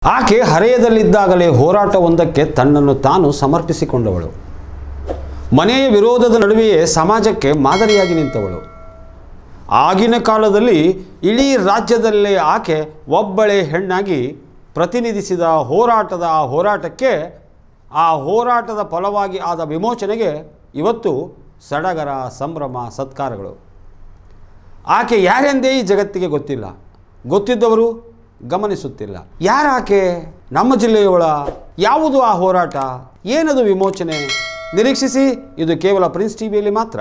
ಆಕೆ ಹರೆಯದಲ್ಲಿದ್ದಾಗಲೇ ಹೋರಾಟವೊಂದಕ್ಕೆ ತನ್ನನ್ನು ತಾನು ಸಮರ್ಪಿಸಿಕೊಂಡವಳು ಮನೆಯ ವಿರೋಧದ ನಡುವೆಯೇ ಸಮಾಜಕ್ಕೆ ಮಾದರಿಯಾಗಿ ನಿಂತವಳು ಆಗಿನ ಕಾಲದಲ್ಲಿ ಇಡೀ ರಾಜ್ಯದಲ್ಲೇ ಆಕೆ ಒಬ್ಬಳೇ ಹೆಣ್ಣಾಗಿ ಪ್ರತಿನಿಧಿಸಿದ ಹೋರಾಟದ ಆ ಹೋರಾಟಕ್ಕೆ ಆ ಹೋರಾಟದ ಫಲವಾಗಿ ಆದ ವಿಮೋಚನೆಗೆ ಇವತ್ತು ಸಡಗರ ಸಂಭ್ರಮ ಸತ್ಕಾರಗಳು ಆಕೆ ಯಾರೆಂದೇ ಈ ಜಗತ್ತಿಗೆ ಗೊತ್ತಿಲ್ಲ ಗೊತ್ತಿದ್ದವರು ಗಮನಿಸುತ್ತಿಲ್ಲ ಯಾರಾಕೆ ನಮ್ಮ ಜಿಲ್ಲೆಯವಳ ಯಾವುದು ಆ ಹೋರಾಟ ಏನದು ವಿಮೋಚನೆ ನಿರೀಕ್ಷಿಸಿ ಇದು ಕೇವಲ ಪ್ರಿನ್ಸ್ ಟಿವಿಯಲ್ಲಿ ಮಾತ್ರ